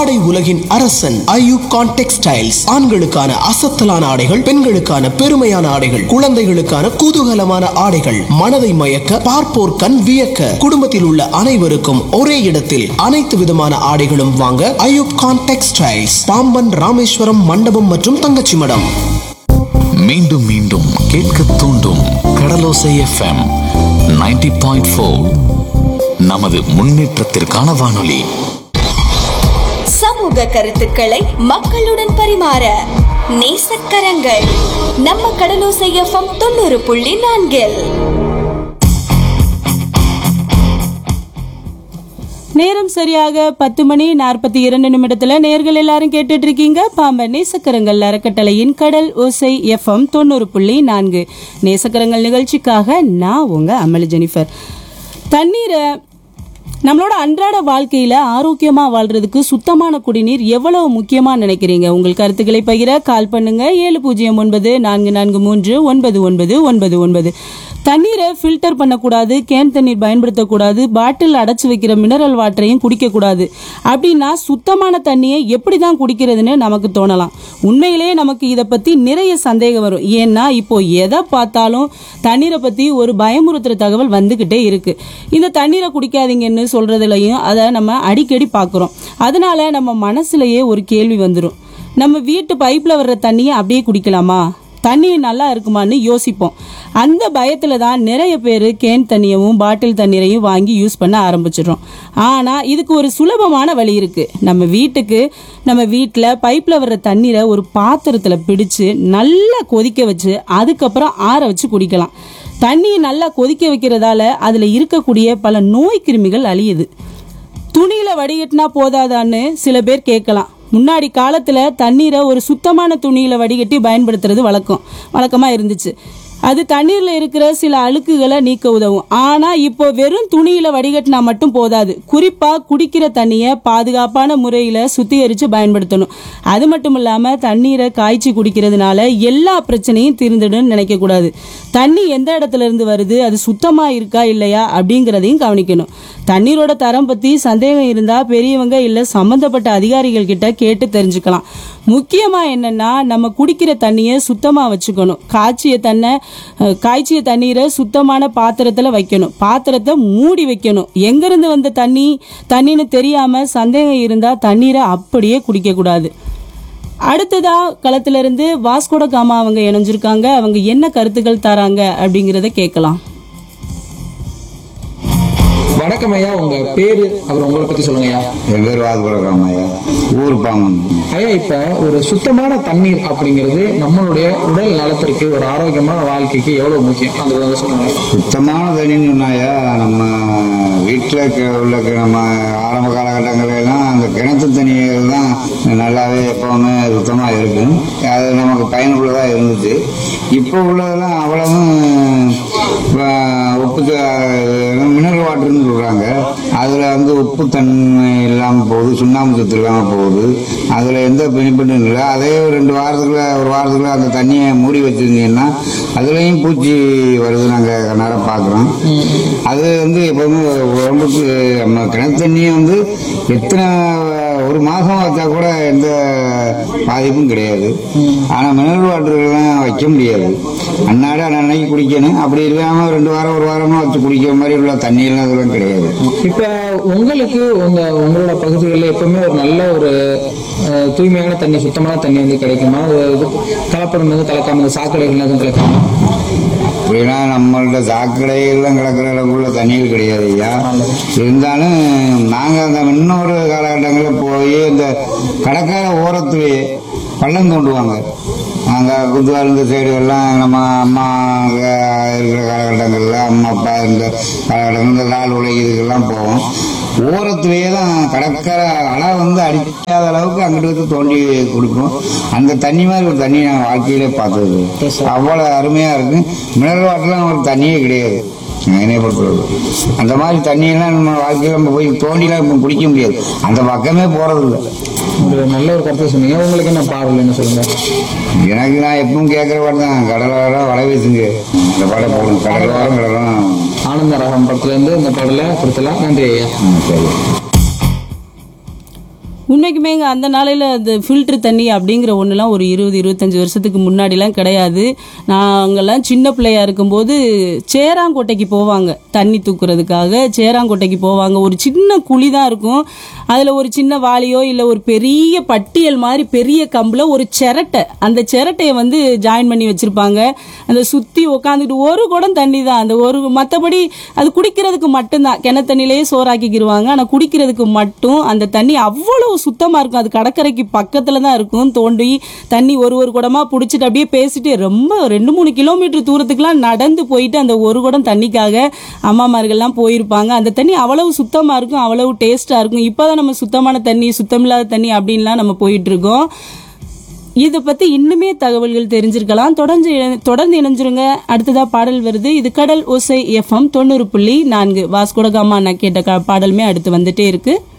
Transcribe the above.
ஆடை உலகின் அரசன் ஐயூப் கான் டெக்ஸ்டைல்ஸ் ஆண்களுக்கான அசத்தலான ஆடைகள் பெண்களுக்கான பெருமையான ஆடைகள் குழந்தைகளுக்கான குதூகலமான ஆடைகள் மனதை மயக்க பார்ப்போர் கண் வியக்க குடும்பத்தில் உள்ள அனைவருக்கும் ஒரே இடத்தில் அனைத்து விதமான ஆடைகளும் வாங்க ஐயூப் கான் டெக்ஸ்டைல்ஸ் பாம்பன் ராமேஸ்வரம் மண்டபம் மற்றும் தங்கச்சி மடம் மீண்டும் மீண்டும் கேட்க தூண்டும் கடலோசை எஃப்எம் 90.4 பாயிண்ட் நமது முன்னேற்றத்திற்கான வானொலி சமூக கருத்துக்களை மக்களுடன் பரிமாற நேசக்கரங்கள் நம்ம கடலோசை எஃப்எம் தொண்ணூறு புள்ளி நான்கில் நேரம் சரியாக பத்து மணி நாற்பத்தி இரண்டு நிமிடத்துல நேர்கள் எல்லாரும் கேட்டுட்டு இருக்கீங்க பாம்பன் நேசக்கரங்கள் அறக்கட்டளையின் கடல் ஓசை எஃப்எம் தொண்ணூறு புள்ளி நான்கு நேசக்கரங்கள் நிகழ்ச்சிக்காக நான் உங்க அமளி ஜெனிஃபர் தண்ணீரை நம்மளோட அன்றாட வாழ்க்கையில ஆரோக்கியமா வாழ்றதுக்கு சுத்தமான குடிநீர் எவ்வளவு முக்கியமா நினைக்கிறீங்க உங்கள் கருத்துக்களை பகிர கால் பண்ணுங்க ஏழு பூஜ்ஜியம் ஒன்பது நான்கு நான்கு மூன்று ஒன்பது ஒன்பது ஒன்பது ஒன்பது தண்ணீரை ஃபில்டர் பண்ணக்கூடாது கேன் தண்ணீர் பயன்படுத்தக்கூடாது பாட்டில் அடைச்சு வைக்கிற மினரல் வாட்டரையும் குடிக்கக்கூடாது அப்படின்னா சுத்தமான தண்ணியை எப்படி தான் குடிக்கிறதுன்னு நமக்கு தோணலாம் உண்மையிலேயே நமக்கு இதை பத்தி நிறைய சந்தேகம் வரும் ஏன்னா இப்போ எதை பார்த்தாலும் தண்ணீரை பத்தி ஒரு பயமுறுத்துற தகவல் வந்துகிட்டே இருக்கு இந்த தண்ணீரை குடிக்காதீங்கன்னு சொல்றதுலயும் அதை நம்ம அடிக்கடி பார்க்குறோம் அதனால நம்ம மனசுலயே ஒரு கேள்வி வந்துடும் நம்ம வீட்டு பைப்ல வர்ற தண்ணியை அப்படியே குடிக்கலாமா தண்ணி நல்லா இருக்குமான்னு யோசிப்போம் அந்த பயத்துல தான் நிறைய பேர் கேன் தண்ணியவும் பாட்டில் தண்ணீரையும் வாங்கி யூஸ் பண்ண ஆரம்பிச்சிடுறோம் ஆனா இதுக்கு ஒரு சுலபமான வழி இருக்கு நம்ம வீட்டுக்கு நம்ம வீட்டில் பைப்ல வர்ற தண்ணீரை ஒரு பாத்திரத்துல பிடிச்சு நல்லா கொதிக்க வச்சு அதுக்கப்புறம் ஆற வச்சு குடிக்கலாம் தண்ணியை நல்லா கொதிக்க வைக்கிறதால அதுல இருக்கக்கூடிய பல நோய் கிருமிகள் அழியுது துணியில வடிகட்டினா போதாதான்னு சில பேர் கேட்கலாம் முன்னாடி காலத்துல தண்ணீரை ஒரு சுத்தமான துணியில வடிகட்டி பயன்படுத்துறது வழக்கம் வழக்கமா இருந்துச்சு அது தண்ணீர்ல இருக்கிற சில அழுக்குகளை நீக்க உதவும் ஆனா இப்போ வெறும் துணியில வடிகட்டினா மட்டும் போதாது குறிப்பா குடிக்கிற தண்ணியை பாதுகாப்பான முறையில சுத்திகரிச்சு பயன்படுத்தணும் அது மட்டும் இல்லாம தண்ணீரை காய்ச்சி குடிக்கிறதுனால எல்லா பிரச்சனையும் தீர்ந்துடும் நினைக்க கூடாது தண்ணி எந்த இடத்துல இருந்து வருது அது சுத்தமா இருக்கா இல்லையா அப்படிங்கறதையும் கவனிக்கணும் தண்ணீரோட தரம் பத்தி சந்தேகம் இருந்தா பெரியவங்க இல்ல சம்பந்தப்பட்ட அதிகாரிகள் கிட்ட கேட்டு தெரிஞ்சுக்கலாம் முக்கியமா என்னன்னா நம்ம குடிக்கிற தண்ணியை சுத்தமா வச்சுக்கணும் காய்ச்சிய தண்ணை அஹ், காய்ச்சிய தண்ணீரை சுத்தமான பாத்திரத்துல வைக்கணும் பாத்திரத்தை மூடி வைக்கணும் எங்கிருந்து வந்த தண்ணி தண்ணின்னு தெரியாம சந்தேகம் இருந்தா தண்ணீரை அப்படியே குடிக்க கூடாது அடுத்ததா களத்துல இருந்து வாஸ்கோட காமா அவங்க இணைஞ்சிருக்காங்க அவங்க என்ன கருத்துக்கள் தராங்க அப்படிங்கறத கேட்கலாம் வணக்கம் ஐயா உங்க பேரு அப்புறம் உங்களை பத்தி சொல்லுங்க ஐயா என் பேர் வாதுபுரம் ஐயா ஊர் பாம்பன் ஐயா இப்ப ஒரு சுத்தமான தண்ணீர் அப்படிங்கிறது நம்மளுடைய உடல் நலத்திற்கு ஒரு ஆரோக்கியமான வாழ்க்கைக்கு எவ்வளவு முக்கியம் அந்த விதத்தை சொல்லுங்க சுத்தமான தண்ணின்னு சொன்னாயா நம்ம வீட்டில் உள்ள கி- நம்ம ஆரம்ப காலகட்டங்கள்ல எல்லாம் அந்த கிணத்து தண்ணீர் தான் நல்லாவே எப்பவுமே சுத்தமாக இருக்கும் அது நமக்கு பயனுள்ளதாக இருந்துச்சு இப்போ உள்ளதெல்லாம் அவ்வளவும் அஹ், உப்பு மினரல் வாட்டர்னு சொல்கிறாங்க அதில் வந்து உப்பு தன்மை இல்லாமல் போகுது சுண்ணாம்பு சத்து இல்லாமல் போகுது அதில் எந்த பெனிஃபிட்டும் இல்லை அதே ஒரு ரெண்டு வாரத்துக்குள்ள ஒரு வாரத்துக்குள்ள அந்த தண்ணியை மூடி வச்சிருந்தீங்கன்னா அதுலேயும் பூச்சி வருது நாங்கள் கண்ணார பார்க்குறோம் அது வந்து எப்பவுமே உடம்புக்கு நம்ம கிணத்து தண்ணியை வந்து எத்தனை ஒரு மாதம் வச்சா கூட எந்த பாதிப்பும் கிடையாது ஆனால் மினரல் வாட்டர்லாம் வைக்க முடியாது அன்னாடு அன்னைக்கு குடிக்கணும் அப்படி இல்லாமல் ரெண்டு வாரம் ஒரு வாரமாக வச்சு குடிக்கிற மாதிரி உள்ள தண்ணியெல்லாம் அதெல்லாம் கிடையாது இப்ப உங்களுக்கு உங்க உங்களோட பகுதிகளில் எப்பவுமே ஒரு நல்ல ஒரு அஹ், தூய்மையான தண்ணி சுத்தமான தண்ணி வந்து கிடைக்குமா ஒரு இது கலப்படம் வந்து கலக்காம இந்த சாக்கடைகள் எதுவும் கலக்காம அப்படின்னா நம்மள்ட்ட சாக்கடையெல்லாம் கிடக்கிற அளவுக்குள்ள தண்ணீர் கிடையாது ஐயா இருந்தாலும் நாங்கள் அந்த இன்னொரு காலகட்டங்களில் போய் இந்த கடற்கரை ஓரத்துலேயே பள்ளம் தோண்டுவாங்க நாங்கள் குத்துவால் இந்த சைடுகள்லாம் நம்ம அம்மா அஹ், இருக்கிற காலகட்டங்களில் அம்மா அப்பா இருந்த காலகட்டங்கள் இந்த நாள் உலகிதுக்கெல்லாம் போவோம் ஓரத்துலேயே தான் கடற்கரை அலை வந்து அடிக்காத அளவுக்கு அங்கிட்டு வந்து தோண்டி கொடுப்போம் அந்த தண்ணி மாதிரி ஒரு தண்ணி நான் வாழ்க்கையிலே பார்த்தது அவ்வளோ அருமையாக இருக்கு மினரல் வாட்டர்லாம் நமக்கு தண்ணியே கிடையாது என்னைய பொறுத்தவரை அந்த மாதிரி தண்ணியெல்லாம் நம்ம வாழ்க்கையில் நம்ம போய் தோண்டிலாம் இப்போ குடிக்க முடியாது அந்த பக்கமே போகிறதில்ல ஒரு நல்ல ஒரு கருத்தை சொன்னீங்க உங்களுக்கு என்ன பார்வை என்ன சொல்லுங்க எனக்கு நான் எப்பவும் கேட்குற பாட்டு தான் கடலோரம் வலை வீசுங்க அந்த பாட்டை போகணும் கடலோரம் கடலும் ஆனந்த ராகம் படத்துல இருந்து இந்த பாடலை கொடுத்தலாம் நன்றி ஐயா ம், சரி உண்மைக்குமே இங்க அந்த நாளையில் அந்த ஃபில்டர் தண்ணி அப்படிங்கிற ஒன்றுலாம் ஒரு இருபது இருபத்தஞ்சி வருஷத்துக்கு முன்னாடிலாம் கிடையாது நாங்கள்லாம் சின்ன பிள்ளையா இருக்கும்போது சேராங்கோட்டைக்கு போவாங்க தண்ணி தூக்குறதுக்காக சேராங்கோட்டைக்கு போவாங்க ஒரு சின்ன குழி தான் இருக்கும் அதில் ஒரு சின்ன வாளியோ இல்லை ஒரு பெரிய பட்டியல் மாதிரி பெரிய கம்பில் ஒரு சிரட்டை அந்த சிரட்டையை வந்து ஜாயின் பண்ணி வச்சுருப்பாங்க அந்த சுற்றி உட்காந்துட்டு ஒரு குடம் தண்ணி தான் அந்த ஒரு மற்றபடி அது குடிக்கிறதுக்கு மட்டும்தான் கிணத்து தண்ணியிலேயே சோறாக்கிக்கிடுவாங்க ஆனால் குடிக்கிறதுக்கு மட்டும் அந்த தண்ணி அவ்வளோ சுத்தமாக இருக்கும் அது கடற்கரைக்கு பக்கத்தில் தான் இருக்கும் தோண்டி தண்ணி ஒரு ஒரு குடமாக பிடிச்சிட்டு அப்படியே பேசிட்டு ரொம்ப ரெண்டு மூணு கிலோமீட்டர் தூரத்துக்குலாம் நடந்து போயிட்டு அந்த ஒரு குடம் தண்ணிக்காக அம்மாமார்கள்லாம் போயிருப்பாங்க அந்த தண்ணி அவ்வளவு சுத்தமாக இருக்கும் அவ்வளவு டேஸ்ட்டாக இருக்கும் இப்போ தான் நம்ம சுத்தமான தண்ணி சுத்தமில்லாத தண்ணி அப்படின்லாம் நம்ம போயிட்டு இருக்கோம் இதை பத்தி இன்னுமே தகவல்கள் தெரிஞ்சிருக்கலாம் தொடர்ந்து இணை- தொடர்ந்து இணைஞ்சிருங்க அடுத்ததா பாடல் வருது இது கடல் ஓசை எஃப்எம் தொண்ணூறு புள்ளி நான்கு வாஸ்கோடகாமா நான் கேட்ட க- பாடலுமே அடுத்து வந்துட்டே இருக்கு